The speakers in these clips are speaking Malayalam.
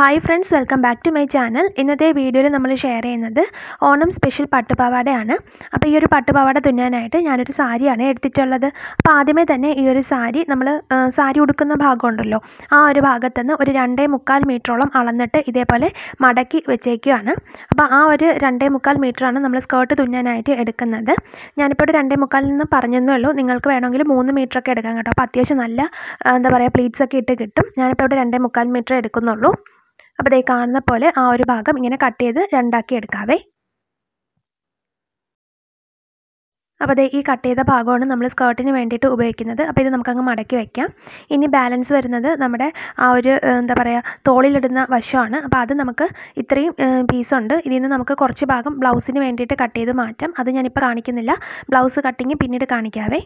hi friends welcome back to my channel ഇന്നത്തെ വീഡിയോയിൽ നമ്മൾ ഷെയർ ചെയ്യുന്നത് ഓണം സ്പെഷ്യൽ പട്ടുപാവാടയാണ് അപ്പോൾ ഈ ഒരു പട്ടുപാവാട തുന്നാനായിട്ട് ഞാനൊരു സാരിയാണ് എടുത്തിട്ടുള്ളത് അപ്പോൾ ആദ്യമേ തന്നെ ഈ ഒരു സാരി നമ്മൾ സാരി ഉടുക്കുന്ന ഭാഗമുണ്ടല്ലോ ആ ഒരു ഭാഗത്തുനിന്ന് ഒരു രണ്ടേ മുക്കാൽ മീറ്ററോളം അളന്നിട്ട് ഇതേപോലെ മടക്കി വെച്ചേക്കുകയാണ് അപ്പോൾ ആ ഒരു രണ്ടേ മുക്കാൽ മീറ്ററാണ് നമ്മൾ സ്കേർട്ട് തുന്നാനായിട്ട് എടുക്കുന്നത് ഞാനിപ്പോൾ ഒരു രണ്ടേ മുക്കാലിൽ നിന്ന് പറഞ്ഞതേ ഉള്ളൂ നിങ്ങൾക്ക് വേണമെങ്കിൽ മൂന്ന് മീറ്ററൊക്കെ എടുക്കാം കേട്ടോ അപ്പോൾ അത്യാവശ്യം നല്ല ആ, എന്താ പറയുക പ്ലീറ്റ്സ് ഒക്കെ ഇട്ട് കിട്ടും ഞാനിപ്പോൾ ഇവിടെ രണ്ടേ മുക്കാൽ മീറ്റർ എടുക്കുന്നുള്ളൂ അപ്പോൾ ദേ കാണുന്ന പോലെ ആ ഒരു ഭാഗം ഇങ്ങനെ കട്ട് ചെയ്ത് രണ്ടാക്കി എടുക്കാവേ അപ്പോൾ ദേ ഈ കട്ട് ചെയ്ത ഭാഗമാണ് നമ്മൾ സ്കേർട്ടിന് വേണ്ടിയിട്ട് ഉപയോഗിക്കുന്നത് അപ്പോൾ ഇത് നമുക്കങ്ങ് മടക്കി വയ്ക്കാം ഇനി ബാലൻസ് വരുന്നത് നമ്മുടെ ആ ഒരു ഏഹ്, എന്താ പറയുക തോളിലിടുന്ന വശമാണ് അപ്പോൾ അത് നമുക്ക് ഇത്രയും പീസുണ്ട് ഇതിൽ നിന്ന് നമുക്ക് കുറച്ച് ഭാഗം ബ്ലൗസിന് വേണ്ടിയിട്ട് കട്ട് ചെയ്ത് മാറ്റാം അത് ഞാനിപ്പോൾ കാണിക്കുന്നില്ല ബ്ലൗസ് കട്ടിങ് പിന്നീട് കാണിക്കാവേ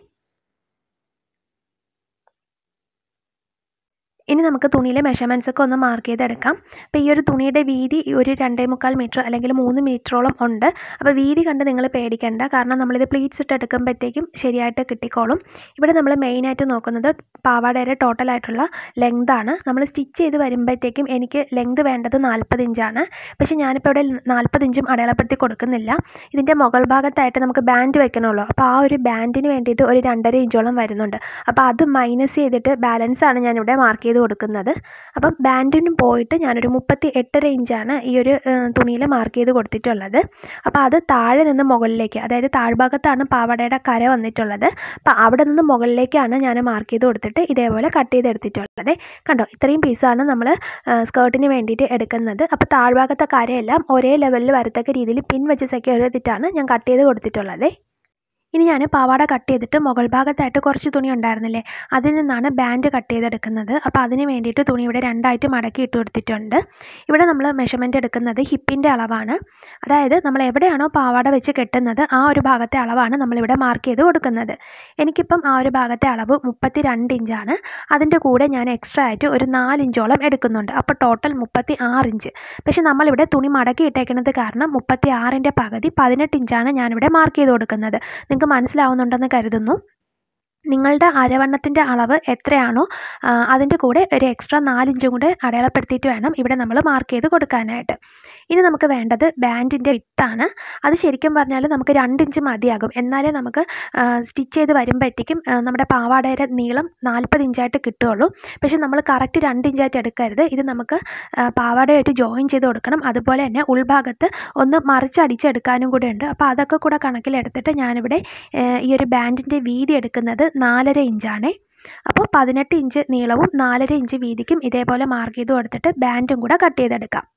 ഇനി നമുക്ക് തുണിയിലെ മെഷർമെൻറ്റ്സ് ഒക്കെ ഒന്ന് മാർക്ക് ചെയ്തെടുക്കാം അപ്പോൾ ഈ ഒരു തുണിയുടെ വീതി ഈ ഒരു രണ്ടേ മുക്കാൽ മീറ്റർ അല്ലെങ്കിൽ മൂന്ന് മീറ്ററോളം ഉണ്ട് അപ്പോൾ വീതി കണ്ട് നിങ്ങൾ പേടിക്കേണ്ട കാരണം നമ്മളിത് പ്ലീറ്റ്സ് ഇട്ട് എടുക്കുമ്പോഴത്തേക്കും ശരിയായിട്ട് കിട്ടിക്കോളും ഇവിടെ നമ്മൾ മെയിനായിട്ട് നോക്കുന്നത് പാവാടയുടെ ടോട്ടൽ ആയിട്ടുള്ള ലെങ്ത് ആണ് നമ്മൾ സ്റ്റിച്ച് ചെയ്ത് വരുമ്പോഴത്തേക്കും എനിക്ക് ലെങ്ത് വേണ്ടത് നാൽപ്പത് ഇഞ്ചാണ് പക്ഷേ ഞാനിപ്പോൾ ഇവിടെ നാൽപ്പത് ഇഞ്ചും അടയാളപ്പെടുത്തി കൊടുക്കുന്നില്ല ഇതിൻ്റെ മുകൾ ഭാഗത്തായിട്ട് നമുക്ക് ബാൻഡ് വെക്കണമല്ലോ അപ്പോൾ ആ ഒരു ബാൻഡിന് വേണ്ടിയിട്ട് ഒരു രണ്ടര ഇഞ്ചോളം വരുന്നുണ്ട് അപ്പോൾ അത് മൈനസ് ചെയ്തിട്ട് ബാലൻസ് ആണ് ഞാനിവിടെ മാർക്ക് ചെയ്ത് കൊടുക്കുന്നത് അപ്പം ബാൻഡിന് പോയിട്ട് ഞാനൊരു മുപ്പത്തി എട്ടര ഇഞ്ചാണ് ഈ ഒരു തുണിയിൽ മാർക്ക് ചെയ്ത് കൊടുത്തിട്ടുള്ളത് അപ്പോൾ അത് താഴെ നിന്ന് മുകളിലേക്ക് അതായത് താഴ്ഭാഗത്താണ് പാവാടയുടെ കര വന്നിട്ടുള്ളത് അപ്പോൾ അവിടെ നിന്ന് മുകളിലേക്കാണ് ഞാൻ മാർക്ക് ചെയ്ത് കൊടുത്തിട്ട് ഇതേപോലെ കട്ട് ചെയ്തെടുത്തിട്ടുള്ളത് കണ്ടോ ഇത്രയും പീസാണ് നമ്മൾ സ്കേർട്ടിന് വേണ്ടിയിട്ട് എടുക്കുന്നത് അപ്പോൾ താഴ്ഭാഗത്തെ കരയെല്ലാം ഒരേ ലെവലിൽ വരത്തക്ക രീതിയിൽ പിൻ വെച്ച് സെക്യൂർ ചെയ്തിട്ടാണ് ഞാൻ കട്ട് ചെയ്ത് കൊടുത്തിട്ടുള്ളത് ഇനി ഞാൻ പാവാട കട്ട് ചെയ്തിട്ട് മുകൾ ഭാഗത്തായിട്ട് കുറച്ച് തുണി ഉണ്ടായിരുന്നില്ലേ അതിൽ നിന്നാണ് ബാൻഡ് കട്ട് ചെയ്തെടുക്കുന്നത് അപ്പോൾ അതിന് വേണ്ടിയിട്ട് തുണി ഇവിടെ രണ്ടായിട്ട് മടക്കി ഇട്ട് കൊടുത്തിട്ടുണ്ട് ഇവിടെ നമ്മൾ മെഷർമെൻറ്റ് എടുക്കുന്നത് ഹിപ്പിൻ്റെ അളവാണ് അതായത് നമ്മൾ എവിടെയാണോ പാവാട വെച്ച് കെട്ടുന്നത് ആ ഒരു ഭാഗത്തെ അളവാണ് നമ്മളിവിടെ മാർക്ക് ചെയ്ത് കൊടുക്കുന്നത് എനിക്കിപ്പം ആ ഒരു ഭാഗത്തെ അളവ് മുപ്പത്തി രണ്ട് ഇഞ്ചാണ് അതിൻ്റെ കൂടെ ഞാൻ എക്സ്ട്രാ ആയിട്ട് ഒരു നാലിഞ്ചോളം എടുക്കുന്നുണ്ട് അപ്പോൾ ടോട്ടൽ മുപ്പത്തി ആറ് ഇഞ്ച് പക്ഷേ നമ്മളിവിടെ തുണി മടക്കി ഇട്ടേക്കുന്നത് കാരണം മുപ്പത്തി ആറിൻ്റെ പകുതി പതിനെട്ട് ഇഞ്ചാണ് ഞാനിവിടെ മാർക്ക് ചെയ്ത് കൊടുക്കുന്നത് നിങ്ങൾക്ക് മനസ്സിലാവുന്നുണ്ടെന്ന് കരുതുന്നു നിങ്ങളുടെ അരവണ്ണത്തിൻ്റെ അളവ് എത്രയാണോ ആ, അതിൻ്റെ കൂടെ ഒരു എക്സ്ട്രാ നാലിഞ്ചും കൂടെ അടയാളപ്പെടുത്തിയിട്ട് വേണം ഇവിടെ നമ്മൾ മാർക്ക് ചെയ്ത് കൊടുക്കാനായിട്ട് ഇനി നമുക്ക് വേണ്ടത് ബാൻഡിൻ്റെ വിത്താണ് അത് ശരിക്കും പറഞ്ഞാൽ നമുക്ക് രണ്ട് ഇഞ്ച് മതിയാകും എന്നാലേ നമുക്ക് സ്റ്റിച്ച് ചെയ്ത് വരുമ്പോഴത്തേക്കും ആ, നമ്മുടെ പാവാടയുടെ നീളം നാൽപ്പത് ഇഞ്ചായിട്ട് കിട്ടുകയുള്ളൂ പക്ഷേ നമ്മൾ കറക്റ്റ് രണ്ട് ഇഞ്ചായിട്ട് എടുക്കരുത് ഇത് നമുക്ക് ആ, പാവാടയായിട്ട് ജോയിൻ ചെയ്ത് കൊടുക്കണം അതുപോലെ തന്നെ ഉൾഭാഗത്ത് ഒന്ന് മറിച്ചടിച്ചെടുക്കാനും കൂടെ ഉണ്ട് അപ്പോൾ അതൊക്കെ കൂടെ കണക്കിലെടുത്തിട്ട് ഞാനിവിടെ ഏഹ്, ഈ ഒരു ബാൻഡിൻ്റെ വീതി എടുക്കുന്നത് നാലര ഇഞ്ചാണേ അപ്പോൾ പതിനെട്ട് ഇഞ്ച് നീളവും നാലര ഇഞ്ച് വീതിക്കും ഇതേപോലെ മാർക്ക് ചെയ്ത് കൊടുത്തിട്ട് ബാൻഡും കൂടെ കട്ട് ചെയ്തെടുക്കാം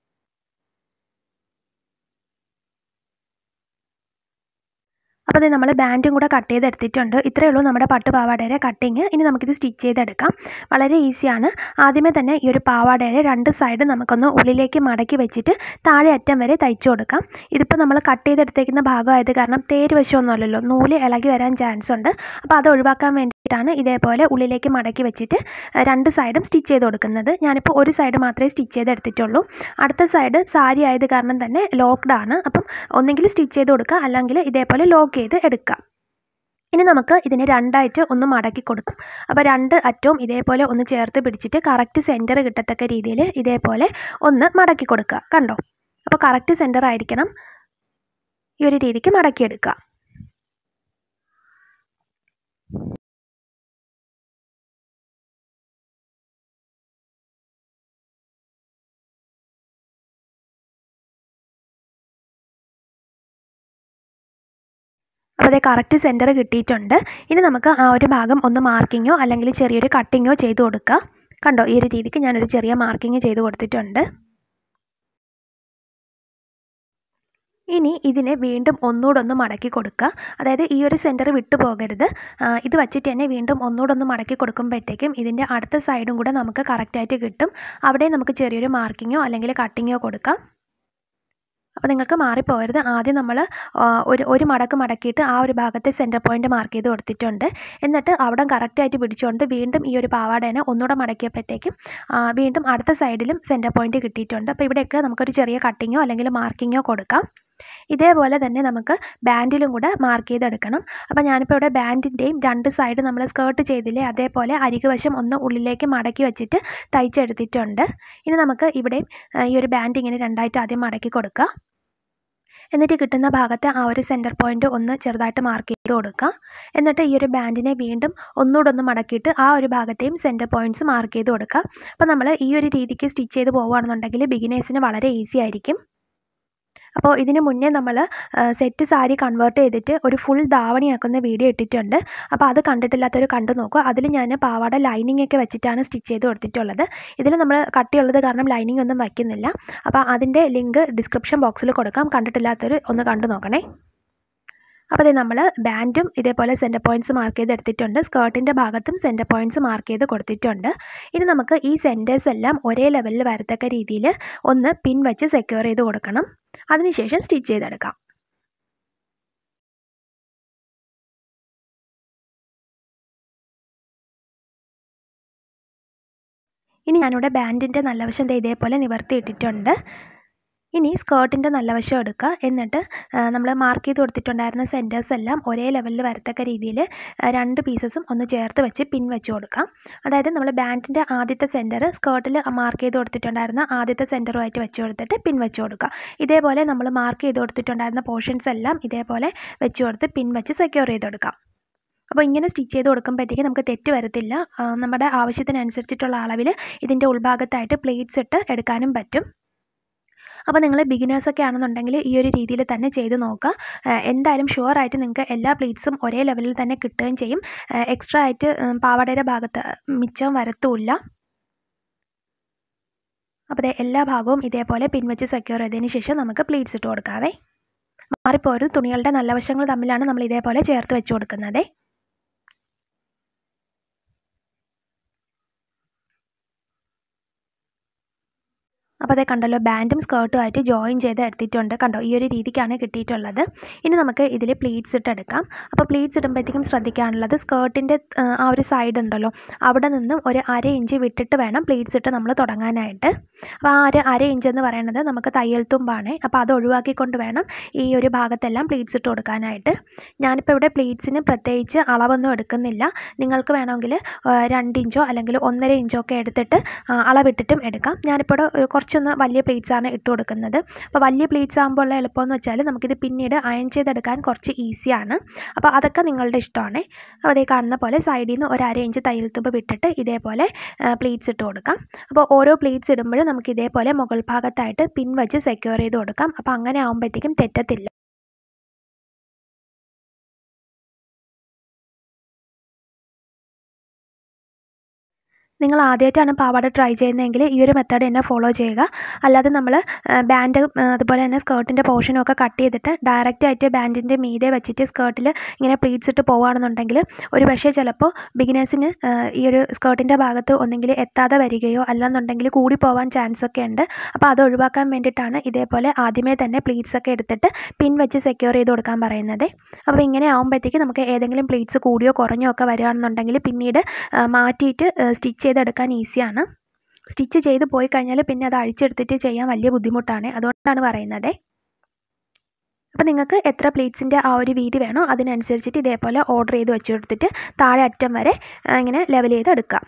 അപ്പോൾ ഇത് നമ്മൾ ബാൻഡും കൂടെ കട്ട് ചെയ്തെടുത്തിട്ടുണ്ട് ഇത്രയേ ഉള്ളൂ നമ്മുടെ പട്ടുപാവാടയുടെ കട്ടിങ് ഇനി നമുക്കിത് സ്റ്റിച്ച് ചെയ്തെടുക്കാം വളരെ ഈസിയാണ് ആദ്യമേ തന്നെ ഈ ഒരു പാവാടയുടെ രണ്ട് സൈഡ് നമുക്കൊന്ന് ഉള്ളിലേക്ക് മടക്കി വെച്ചിട്ട് താഴെ അറ്റം വരെ തയ്ച്ചു കൊടുക്കാം ഇതിപ്പോൾ നമ്മൾ കട്ട് ചെയ്തെടുത്തേക്കുന്ന ഭാഗമായത് കാരണം തേര് വശമൊന്നുമല്ലല്ലോ നൂല് ഇളകി വരാൻ ചാൻസ് ഉണ്ട് അപ്പോൾ അത് ഒഴിവാക്കാൻ വേണ്ടിയിട്ടാണ് ഇതേപോലെ ഉള്ളിലേക്ക് മടക്കി വെച്ചിട്ട് അഹ് രണ്ട് സൈഡും സ്റ്റിച്ച് ചെയ്ത് കൊടുക്കുന്നത് ഞാനിപ്പോൾ ഒരു സൈഡ് മാത്രമേ സ്റ്റിച്ച് ചെയ്തെടുത്തിട്ടുള്ളൂ അടുത്ത സൈഡ് സാരി ആയത് കാരണം തന്നെ ലോക്ക്ഡ് ആണ് അപ്പം ഒന്നെങ്കിൽ സ്റ്റിച്ച് ചെയ്ത് കൊടുക്കുക അല്ലെങ്കിൽ ഇതേപോലെ ലോക്ക് ചെയ്ത് എടുക്കാം ഇനി നമുക്ക് ഇതിനെ രണ്ടായിട്ട് ഒന്ന് മടക്കി കൊടുക്കും അപ്പോൾ രണ്ട് അറ്റവും ഇതേപോലെ ഒന്ന് ചേർത്ത് പിടിച്ചിട്ട് കറക്റ്റ് സെൻറ്റർ കിട്ടത്തക്ക രീതിയിൽ ഇതേപോലെ ഒന്ന് മടക്കി കൊടുക്കുക കണ്ടോ അപ്പോൾ കറക്റ്റ് സെൻറ്റർ ആയിരിക്കണം ഈ ഒരു രീതിക്ക് മടക്കിയെടുക്കുക അപ്പോൾ അതേ കറക്റ്റ് സെൻറ്റർ കിട്ടിയിട്ടുണ്ട് ഇനി നമുക്ക് ആ ഒരു ഭാഗം ഒന്ന് മാർക്കിങ്ങോ അല്ലെങ്കിൽ ചെറിയൊരു കട്ടിങ്ങോ ചെയ്ത് കൊടുക്കുക കണ്ടോ ഈ ഒരു രീതിക്ക് ഞാനൊരു ചെറിയ മാർക്കിങ് ചെയ്ത് കൊടുത്തിട്ടുണ്ട് ഇനി ഇതിനെ വീണ്ടും ഒന്നുകൂടെ ഒന്ന് മടക്കി കൊടുക്കുക അതായത് ഈ ഒരു സെൻറ്റർ വിട്ടു പോകരുത് ആ, ഇത് വച്ചിട്ട് തന്നെ വീണ്ടും ഒന്നുകൂടെ ഒന്ന് മടക്കി കൊടുക്കുമ്പോഴത്തേക്കും ഇതിൻ്റെ അടുത്ത സൈഡും കൂടെ നമുക്ക് കറക്റ്റായിട്ട് കിട്ടും അവിടെ നമുക്ക് ചെറിയൊരു മാർക്കിങ്ങോ അല്ലെങ്കിൽ കട്ടിങ്ങോ കൊടുക്കാം അപ്പോൾ നിങ്ങൾക്ക് മാറിപ്പോകരുത് ആദ്യം നമ്മൾ ഒരു ഒരു മടക്ക് മടക്കിയിട്ട് ആ ഒരു ഭാഗത്തെ സെൻറ്റർ പോയിന്റ് മാർക്ക് ചെയ്ത് കൊടുത്തിട്ടുണ്ട് എന്നിട്ട് അവിടെ കറക്റ്റായിട്ട് പിടിച്ചുകൊണ്ട് വീണ്ടും ഈ ഒരു പാവാടേനെ ഒന്നുകൂടെ മടക്കിയപ്പോഴത്തേക്കും ആ, വീണ്ടും അടുത്ത സൈഡിലും സെൻറ്റർ പോയിന്റ് കിട്ടിയിട്ടുണ്ട് അപ്പോൾ ഇവിടെയൊക്കെ നമുക്കൊരു ചെറിയ കട്ടിങ്ങോ അല്ലെങ്കിൽ മാർക്കിങ്ങോ കൊടുക്കാം ഇതേപോലെ തന്നെ നമുക്ക് ബാൻഡിലും കൂടെ മാർക്ക് ചെയ്തെടുക്കണം അപ്പോൾ ഞാനിപ്പോൾ ഇവിടെ ബാൻഡിൻ്റെയും രണ്ട് സൈഡ് നമ്മൾ സ്കേർട്ട് ചെയ്തില്ലേ അതേപോലെ അരികു വശം ഒന്ന് ഉള്ളിലേക്ക് മടക്കി വെച്ചിട്ട് തയ്ച്ചെടുത്തിട്ടുണ്ട് ഇനി നമുക്ക് ഇവിടെയും ഈ ഒരു ബാൻഡ് ഇങ്ങനെ രണ്ടായിട്ട് ആദ്യം മടക്കി കൊടുക്കുക എന്നിട്ട് കിട്ടുന്ന ഭാഗത്തെ ആ ഒരു സെൻറ്റർ പോയിൻ്റ് ഒന്ന് ചെറുതായിട്ട് മാർക്ക് ചെയ്ത് കൊടുക്കുക എന്നിട്ട് ഈ ഒരു ബാൻഡിനെ വീണ്ടും ഒന്നുകൂടെ ഒന്ന് മടക്കിയിട്ട് ആ ഒരു ഭാഗത്തെയും സെൻറ്റർ പോയിൻറ്റ്സ് മാർക്ക് ചെയ്ത് കൊടുക്കുക അപ്പോൾ നമ്മൾ ഈ ഒരു രീതിക്ക് സ്റ്റിച്ച് ചെയ്ത് പോവുകയാണെന്നുണ്ടെങ്കിൽ ബിഗിനേഴ്സിന് വളരെ ഈസി ആയിരിക്കും അപ്പോൾ ഇതിന് മുന്നേ നമ്മൾ സെറ്റ് സാരി കൺവേർട്ട് ചെയ്തിട്ട് ഒരു ഫുൾ ധാവണിയാക്കുന്ന വീഡിയോ ഇട്ടിട്ടുണ്ട് അപ്പോൾ അത് കണ്ടിട്ടില്ലാത്തവർ കണ്ടു നോക്കുക അതിൽ ഞാൻ പാവാട ലൈനിങ് ഒക്കെ വെച്ചിട്ടാണ് സ്റ്റിച്ച് ചെയ്ത് കൊടുത്തിട്ടുള്ളത് ഇതിൽ നമ്മൾ കട്ടിയുള്ളത് കാരണം ലൈനിങ് ഒന്നും വയ്ക്കുന്നില്ല അപ്പോൾ അതിൻ്റെ ലിങ്ക് ഡിസ്ക്രിപ്ഷൻ ബോക്സിൽ കൊടുക്കാം കണ്ടിട്ടില്ലാത്തവർ ഒന്ന് കണ്ടു നോക്കണേ അപ്പോൾ ഇത് നമ്മൾ ബാൻഡും ഇതേപോലെ സെൻറ്റർ പോയിൻറ്റ്സ് മാർക്ക് ചെയ്ത് എടുത്തിട്ടുണ്ട് സ്കേർട്ടിൻ്റെ ഭാഗത്തും സെൻറ്റർ പോയിൻറ്റ്സ് മാർക്ക് ചെയ്ത് കൊടുത്തിട്ടുണ്ട് ഇനി നമുക്ക് ഈ സെൻറ്റേഴ്സ് എല്ലാം ഒരേ ലെവലിൽ വരത്തക്ക രീതിയിൽ ഒന്ന് പിൻ വെച്ച് സെക്യൂർ ചെയ്ത് കൊടുക്കണം അതിനുശേഷം സ്റ്റിച്ച് ചെയ്തെടുക്കാം ഇനി ഞാനിവിടെ ബാൻഡിൻ്റെ നല്ല വശം ഇതേപോലെ നിവർത്തി ഇട്ടിട്ടുണ്ട് ഇനി സ്കേർട്ടിൻ്റെ നല്ല വശം എടുക്കുക എന്നിട്ട് നമ്മൾ മാർക്ക് ചെയ്ത് കൊടുത്തിട്ടുണ്ടായിരുന്ന സെൻറ്റേഴ്സ് എല്ലാം ഒരേ ലെവലിൽ വരത്തക്ക രീതിയിൽ രണ്ട് പീസസും ഒന്ന് ചേർത്ത് വെച്ച് പിൻ വെച്ച് കൊടുക്കാം അതായത് നമ്മൾ ബാൻഡിൻ്റെ ആദ്യത്തെ സെൻറ്റർ സ്കേർട്ടിൽ മാർക്ക് ചെയ്ത് കൊടുത്തിട്ടുണ്ടായിരുന്ന ആദ്യത്തെ സെൻറ്ററുമായിട്ട് വെച്ച് കൊടുത്തിട്ട് പിൻ വെച്ച് കൊടുക്കുക ഇതേപോലെ നമ്മൾ മാർക്ക് ചെയ്ത് കൊടുത്തിട്ടുണ്ടായിരുന്ന പോർഷൻസ് എല്ലാം ഇതേപോലെ വെച്ച് കൊടുത്ത് പിൻ വെച്ച് സെക്യൂർ ചെയ്ത് കൊടുക്കാം അപ്പോൾ ഇങ്ങനെ സ്റ്റിച്ച് ചെയ്ത് കൊടുക്കുമ്പോഴത്തേക്ക് നമുക്ക് തെറ്റ് വരത്തില്ല നമ്മുടെ ആവശ്യത്തിനനുസരിച്ചിട്ടുള്ള അളവിൽ ഇതിൻ്റെ ഉൾഭാഗത്തായിട്ട് പ്ലേറ്റ്സ് ഇട്ട് എടുക്കാനും പറ്റും അപ്പോൾ നിങ്ങൾ ബിഗിനേഴ്സൊക്കെ ആണെന്നുണ്ടെങ്കിൽ ഈ ഒരു രീതിയിൽ തന്നെ ചെയ്ത് നോക്കുക എന്തായാലും ഷുവർ ആയിട്ട് നിങ്ങൾക്ക് എല്ലാ പ്ലേറ്റ്സും ഒരേ ലെവലിൽ തന്നെ കിട്ടുകയും ചെയ്യും എക്സ്ട്രാ ആയിട്ട് പാവാടയുടെ ഭാഗത്ത് മിച്ചം വരത്തുമില്ല അപ്പോൾ എല്ലാ ഭാഗവും ഇതേപോലെ പിൻവച്ച് സെക്യൂർ ചെയ്തതിന് ശേഷം നമുക്ക് പ്ലീറ്റ്സ് ഇട്ട് കൊടുക്കാവേ മാറിപ്പോരും തുണികളുടെ നല്ല വശങ്ങൾ തമ്മിലാണ് നമ്മൾ ഇതേപോലെ ചേർത്ത് വെച്ച് കൊടുക്കുന്നത് അപ്പോൾ അതേ കണ്ടല്ലോ ബാൻഡും സ്കേർട്ടും ആയിട്ട് ജോയിൻ ചെയ്ത് എടുത്തിട്ടുണ്ട് കണ്ടോ ഈ ഒരു രീതിക്കാണ് കിട്ടിയിട്ടുള്ളത് ഇനി നമുക്ക് ഇതിൽ പ്ലീറ്റ്സ് ഇട്ട് എടുക്കാം അപ്പോൾ പ്ലീറ്റ്സ് ഇടുമ്പോഴത്തേക്കും ശ്രദ്ധിക്കാനുള്ളത് സ്കേർട്ടിൻ്റെ ആ ഒരു സൈഡ് ഉണ്ടല്ലോ അവിടെ നിന്നും ഒരു അര ഇഞ്ച് വിട്ടിട്ട് വേണം പ്ലീറ്റ്സ് ഇട്ട് നമ്മൾ തുടങ്ങാനായിട്ട് അപ്പോൾ ആ ഒരു അര ഇഞ്ച് എന്ന് പറയുന്നത് നമുക്ക് തയ്യൽ തുമ്പാണ് അപ്പോൾ അത് ഒഴിവാക്കിക്കൊണ്ട് വേണം ഈ ഒരു ഭാഗത്തെല്ലാം പ്ലീറ്റ്സ് ഇട്ട് കൊടുക്കാനായിട്ട് ഞാനിപ്പോൾ ഇവിടെ പ്ലീറ്റ്സിന് പ്രത്യേകിച്ച് അളവൊന്നും എടുക്കുന്നില്ല നിങ്ങൾക്ക് വേണമെങ്കിൽ രണ്ട് ഇഞ്ചോ അല്ലെങ്കിൽ ഒന്നര ഇഞ്ചോ ഒക്കെ എടുത്തിട്ട് അളവിട്ടിട്ടും എടുക്കാം ഞാനിപ്പോൾ ഇവിടെ കുറച്ചൊന്ന് വലിയ പ്ലീറ്റ്സ് ആണ് ഇട്ട് കൊടുക്കുന്നത് അപ്പോൾ വലിയ പ്ലീറ്റ്സ് ആകുമ്പോൾ ഉള്ള എളുപ്പമെന്ന് വെച്ചാൽ നമുക്കിത് പിന്നീട് അയൺ ചെയ്തെടുക്കാൻ കുറച്ച് ഈസിയാണ് അപ്പോൾ അതൊക്കെ നിങ്ങളുടെ ഇഷ്ടമാണ് അപ്പോൾ അതേ കാണുന്ന പോലെ സൈഡിൽ നിന്ന് ഒരു അര ഇഞ്ച് തയ്യൽ തുമ്പ് വിട്ടിട്ട് ഇതേപോലെ പ്ലീറ്റ്സ് ഇട്ട് കൊടുക്കാം അപ്പോൾ ഓരോ പ്ലീറ്റ്സ് ഇടുമ്പോഴും നമുക്ക് ഇതേപോലെ മുകൾ ഭാഗത്തായിട്ട് പിൻ വെച്ച് സെക്യൂർ ചെയ്ത് കൊടുക്കാം അപ്പോൾ അങ്ങനെ ആകുമ്പോഴത്തേക്കും തെറ്റത്തില്ല നിങ്ങൾ ആദ്യമായിട്ടാണ് പാവാട ട്രൈ ചെയ്യുന്നതെങ്കിൽ ഈ ഒരു മെത്തേഡ് തന്നെ ഫോളോ ചെയ്യുക അല്ലാതെ നമ്മൾ ബാൻഡ് അതുപോലെ തന്നെ സ്കേർട്ടിൻ്റെ പോർഷനും ഒക്കെ കട്ട് ചെയ്തിട്ട് ഡയറക്റ്റ് ആയിട്ട് ബാൻഡിൻ്റെ മീതെ വെച്ചിട്ട് സ്കേർട്ടിൽ ഇങ്ങനെ പ്ലീറ്റ്സ് ഇട്ട് പോവുകയാണെന്നുണ്ടെങ്കിൽ ഒരു പക്ഷേ ചിലപ്പോൾ ബിഗിനേഴ്സിന് ഈ ഒരു സ്കേർട്ടിൻ്റെ ഭാഗത്ത് ഒന്നെങ്കിൽ എത്താതെ വരികയോ അല്ലാന്നുണ്ടെങ്കിൽ കൂടി പോകാൻ ചാൻസ് ഒക്കെ ഉണ്ട് അപ്പോൾ അത് ഒഴിവാക്കാൻ വേണ്ടിയിട്ടാണ് ഇതേപോലെ ആദ്യമേ തന്നെ പ്ലീറ്റ്സ് ഒക്കെ എടുത്തിട്ട് പിൻ വെച്ച് സെക്യൂർ ചെയ്ത് കൊടുക്കാൻ പറയുന്നത് അപ്പോൾ ഇങ്ങനെ ആകുമ്പോഴത്തേക്ക് നമുക്ക് ഏതെങ്കിലും പ്ലീറ്റ്സ് കൂടിയോ കുറഞ്ഞോ ഒക്കെ വരികയാണെന്നുണ്ടെങ്കിൽ പിന്നീട് മാറ്റിയിട്ട് സ്റ്റിച്ച് ചെയ്തെടുക്കാൻ ഈസിയാണ് സ്റ്റിച്ച് ചെയ്ത് പോയി കഴിഞ്ഞാൽ പിന്നെ അത് അഴിച്ചെടുത്തിട്ട് ചെയ്യാൻ വലിയ ബുദ്ധിമുട്ടാണ് അതുകൊണ്ടാണ് പറയുന്നത് അപ്പോൾ നിങ്ങൾക്ക് എത്ര പ്ലേറ്റ്സിൻ്റെ ആ ഒരു വീതി വേണോ അതിനനുസരിച്ചിട്ട് ഇതേപോലെ ഓർഡർ ചെയ്ത് വെച്ച് കൊടുത്തിട്ട് താഴെ അറ്റം വരെ ഇങ്ങനെ ലെവൽ ചെയ്ത് എടുക്കാം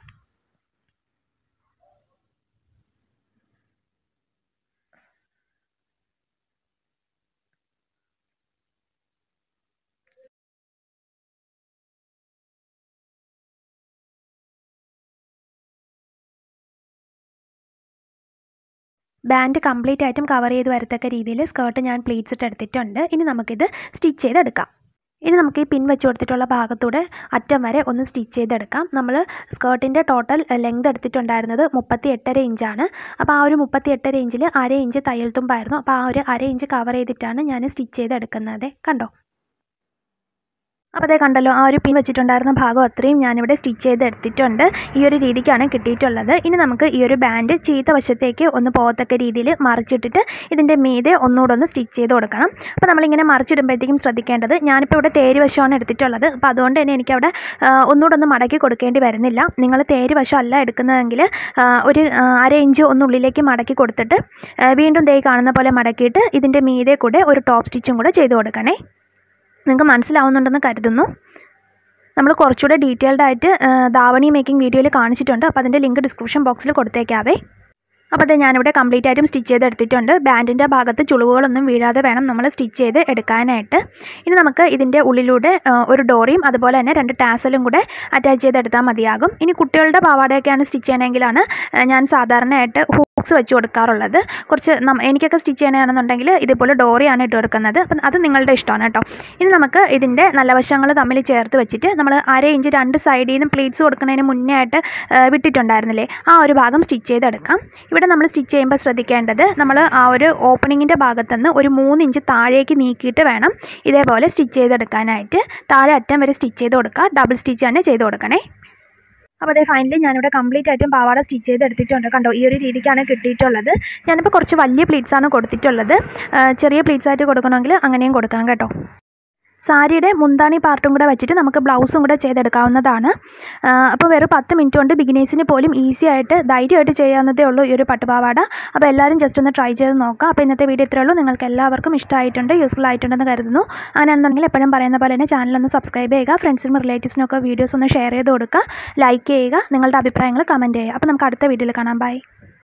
ബാൻഡ് കംപ്ലീറ്റ് ആയിട്ടും കവർ ചെയ്ത് വരത്തക്ക രീതിയിൽ സ്കേർട്ട് ഞാൻ പ്ലീറ്റ്സ് ഇട്ട് എടുത്തിട്ടുണ്ട് ഇനി നമുക്കിത് സ്റ്റിച്ച് ചെയ്തെടുക്കാം ഇനി നമുക്ക് ഈ പിൻ വെച്ച് കൊടുത്തിട്ടുള്ള ഭാഗത്തൂടെ അറ്റം വരെ ഒന്ന് സ്റ്റിച്ച് ചെയ്തെടുക്കാം നമ്മൾ സ്കേർട്ടിൻ്റെ ടോട്ടൽ ലെങ്ത് എടുത്തിട്ടുണ്ടായിരുന്നത് മുപ്പത്തി എട്ടര ഇഞ്ചാണ് അപ്പോൾ ആ ഒരു മുപ്പത്തി എട്ടര ഇഞ്ചിൽ അര ഇഞ്ച് തയ്യൽ തുമ്പായിരുന്നു അപ്പോൾ ആ ഒരു അര ഇഞ്ച് കവർ ചെയ്തിട്ടാണ് ഞാൻ സ്റ്റിച്ച് ചെയ്തെടുക്കുന്നത് കണ്ടോ അപ്പോൾ അതേ കണ്ടല്ലോ ആ ഒരു പിൻ വെച്ചിട്ടുണ്ടായിരുന്ന ഭാഗം അത്രയും ഞാനിവിടെ സ്റ്റിച്ച് ചെയ്ത് എടുത്തിട്ടുണ്ട് ഈ ഒരു രീതിക്കാണ് കിട്ടിയിട്ടുള്ളത് ഇനി നമുക്ക് ഈ ഒരു ബാൻഡ് ചീത്ത വശത്തേക്ക് ഒന്ന് പോകത്തക്ക രീതിയിൽ മറിച്ചിട്ടിട്ട് ഇതിൻ്റെ മീതെ ഒന്നുകൂടെ ഒന്ന് സ്റ്റിച്ച് ചെയ്ത് കൊടുക്കണം അപ്പോൾ നമ്മളിങ്ങനെ മറിച്ചിടുമ്പോഴത്തേക്കും ശ്രദ്ധിക്കേണ്ടത് ഞാനിപ്പോൾ ഇവിടെ തേര് വശമാണ് എടുത്തിട്ടുള്ളത് അപ്പോൾ അതുകൊണ്ട് തന്നെ എനിക്കവിടെ ആ, ഒന്നുകൂടെ ഒന്ന് മടക്കി കൊടുക്കേണ്ടി വരുന്നില്ല നിങ്ങൾ തേര് വശം അല്ല എടുക്കുന്നതെങ്കിൽ ആ, ഒരു ആ, അര ഇഞ്ച് ഒന്നുള്ളിലേക്ക് മടക്കി കൊടുത്തിട്ട് ആ, വീണ്ടും ദേ കാണുന്ന പോലെ മടക്കിയിട്ട് ഇതിൻ്റെ മീതെ കൂടെ ഒരു ടോപ്പ് സ്റ്റിച്ചും കൂടെ ചെയ്ത് കൊടുക്കണേ നിങ്ങൾക്ക് മനസ്സിലാവുന്നുണ്ടെന്ന് കരുതുന്നു നമ്മൾ കുറച്ചുകൂടെ ഡീറ്റെയിൽഡ് ആയിട്ട് ആ, ധാവണി മേക്കിംഗ് വീഡിയോയിൽ കാണിച്ചിട്ടുണ്ട് അപ്പോൾ അതിൻ്റെ ലിങ്ക് ഡിസ്ക്രിപ്ഷൻ ബോക്സിൽ കൊടുത്തേക്കാവേ അപ്പോൾ അത് ഞാനിവിടെ കംപ്ലീറ്റ് ആയിട്ടും സ്റ്റിച്ച് ചെയ്ത് എടുത്തിട്ടുണ്ട് ബാൻഡിൻ്റെ ഭാഗത്ത് ചുളിവുകളൊന്നും വീഴാതെ വേണം നമ്മൾ സ്റ്റിച്ച് ചെയ്ത് എടുക്കാനായിട്ട് ഇനി നമുക്ക് ഇതിൻ്റെ ഉള്ളിലൂടെ ആ, ഒരു ഡോറിയും അതുപോലെ തന്നെ രണ്ട് ടാസലും കൂടെ അറ്റാച്ച് ചെയ്തെടുത്താൽ മതിയാകും ഇനി കുട്ടികളുടെ പാവാടയൊക്കെയാണ് സ്റ്റിച്ച് ചെയ്യണമെങ്കിലാണ് ആ, ഞാൻ സാധാരണയായിട്ട് ഹൂക്സ് വെച്ച് കൊടുക്കാറുള്ളത് കുറച്ച് നം- എനിക്കൊക്കെ സ്റ്റിച്ച് ചെയ്യണമെന്നുണ്ടെങ്കിൽ ഇതുപോലെ ഡോറിയാണ് ഇട്ട് കൊടുക്കുന്നത് അപ്പം അത് നിങ്ങളുടെ ഇഷ്ടമാണ് കേട്ടോ ഇനി നമുക്ക് ഇതിൻ്റെ നല്ല വശങ്ങൾ തമ്മിൽ ചേർത്ത് വെച്ചിട്ട് നമ്മൾ അര ഇഞ്ച് രണ്ട് സൈഡിൽ നിന്നും പ്ലീറ്റ്സ് കൊടുക്കുന്നതിന് മുന്നേ ആയിട്ട് ആ, വിട്ടിട്ടുണ്ടായിരുന്നില്ലേ ആ ഒരു ഭാഗം സ്റ്റിച്ച് ചെയ്തെടുക്കാം ഇവിടെ നമ്മൾ സ്റ്റിച്ച് ചെയ്യുമ്പോൾ ശ്രദ്ധിക്കേണ്ടത് നമ്മൾ ആ ഒരു ഓപ്പണിങ്ങിൻ്റെ ഭാഗത്തുനിന്ന് ഒരു മൂന്ന് ഇഞ്ച് താഴേക്ക് നീക്കിയിട്ട് വേണം ഇതേപോലെ സ്റ്റിച്ച് ചെയ്തെടുക്കാനായിട്ട് താഴെ അറ്റം വരെ സ്റ്റിച്ച് ചെയ്ത് കൊടുക്കുക ഡബിൾ സ്റ്റിച്ച് തന്നെ ചെയ്ത് കൊടുക്കണേ അപ്പോൾ അതേ ഫൈനലി ഞാനിവിടെ കംപ്ലീറ്റ് ആയിട്ടും പാവാട സ്റ്റിച്ച് ചെയ്ത് എടുത്തിട്ടുണ്ട് കണ്ടോ ഈ ഒരു രീതിക്കാണ് കിട്ടിയിട്ടുള്ളത് ഞാനിപ്പോൾ കുറച്ച് വലിയ പ്ലീറ്റ്സ് ആണ് കൊടുത്തിട്ടുള്ളത് ആ, ചെറിയ പ്ലീറ്റ്സ് ആയിട്ട് കൊടുക്കണമെങ്കിൽ അങ്ങനെയും കൊടുക്കാം കേട്ടോ സാരിയുടെ മുന്താണി പാർട്ടും കൂടെ വെച്ചിട്ട് നമുക്ക് ബ്ലൗസും കൂടെ ചെയ്തെടുക്കാവുന്നതാണ് ആ, അപ്പോൾ വെറും പത്ത് മിനിറ്റ് കൊണ്ട് ബിഗിനേഴ്സിന് പോലും ഈസി ആയിട്ട് ധൈര്യമായിട്ട് ചെയ്യാവുന്നതേ ഉള്ളൂ ഈ ഒരു പട്ടുപാവാട അപ്പോൾ എല്ലാവരും ജസ്റ്റ് ഒന്ന് ട്രൈ ചെയ്ത് നോക്കാം അപ്പോൾ ഇന്നത്തെ വീഡിയോ ഇത്രയേ ഉള്ളൂ നിങ്ങൾക്ക് എല്ലാവർക്കും ഇഷ്ടമായിട്ടുണ്ട് യൂസ്ഫുൾ ആയിട്ടുണ്ടെന്ന് കരുതുന്നു അങ്ങനെയാണെന്നുണ്ടെങ്കിൽ എപ്പോഴും പറയുന്ന പോലെ തന്നെ ചാനൽ ഒന്ന് സബ്സ്ക്രൈബ് ചെയ്യുക ഫ്രണ്ട്സിനും റിലേറ്റീവ്സിനും ഒക്കെ വീഡിയോസ് ഒന്ന് ഷെയർ ചെയ്ത് കൊടുക്കുക ലൈക്ക് ചെയ്യുക നിങ്ങളുടെ അഭിപ്രായങ്ങൾ കമൻറ്റ് ചെയ്യുക അപ്പോൾ നമുക്ക് അടുത്ത വീഡിയോയിൽ കാണാം ബൈ